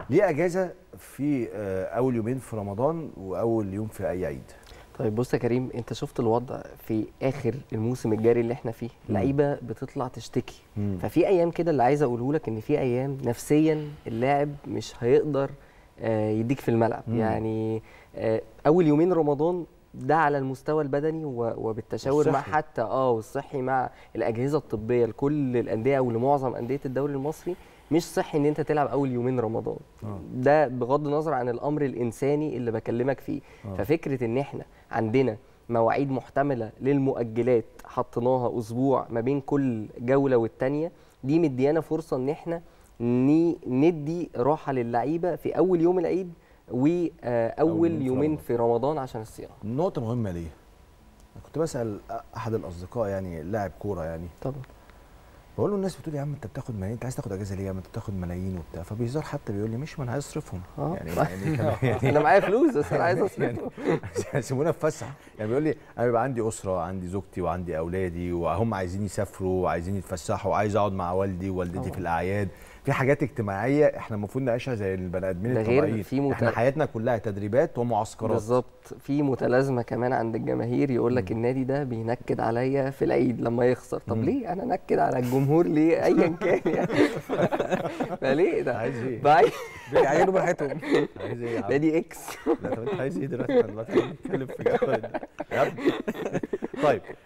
ليه اجازه في آه، اول يومين في رمضان واول يوم في اي عيد طيب بص يا كريم انت شفت الوضع في اخر الموسم الجاري اللي احنا فيه لعيبه بتطلع تشتكي مم. ففي ايام كده اللي عايز اقوله لك ان في ايام نفسيا اللاعب مش هيقدر آه، يديك في الملعب مم. يعني آه، اول يومين رمضان ده على المستوى البدني و- وبالتشاور مع والصحي. حتى اه والصحي مع الاجهزه الطبيه لكل الانديه او لمعظم انديه الدوري المصري مش صحي ان انت تلعب اول يومين رمضان آه. ده بغض النظر عن الامر الانساني اللي بكلمك فيه آه. ففكره ان احنا عندنا مواعيد محتمله للمؤجلات حطيناها اسبوع ما بين كل جوله والتانيه دي مديانا فرصه ان احنا ني- ندي راحه للعيبه في اول يوم العيد أول واول يوم في يومين رمضان. في رمضان عشان الصيام نقطه مهمه ليه أنا كنت بسال احد الاصدقاء يعني لاعب كوره يعني طبعا بقول له الناس بتقول يا عم انت بتاخد ملايين انت عايز تاخد اجازه ليه يا عم انت بتاخد ملايين وبتاع فبيزار حتى بيقول لي مش ما انا عايز اصرفهم آه. يعني يعني كمان- يعني انا معايا فلوس بس انا عايز يعني اصرف سيبونا في فسحه يعني بيقول لي انا بيبقى عندي اسره عندي زوجتي وعندي اولادي وهم عايزين يسافروا وعايزين يتفسحوا وعايز اقعد مع والدي ووالدتي طبعا. في الاعياد في حاجات اجتماعيه احنا المفروض نعيشها زي البني ادمين ده غير الطبيعيين في مت- احنا حياتنا كلها تدريبات ومعسكرات بالظبط في متلازمه كمان عند الجماهير يقول لك النادي ده بينكد عليا في العيد لما يخسر طب مم. ليه انا انكد على الجمهور ليه ايا كان يعني فليه ده عايز ايه؟ بعيد بيعينوا براحتهم عايز ايه يا عم؟ نادي اكس لا طب انت عايز ايه دلوقتي احنا دلوقتي بنتكلم في جو يا ابني طيب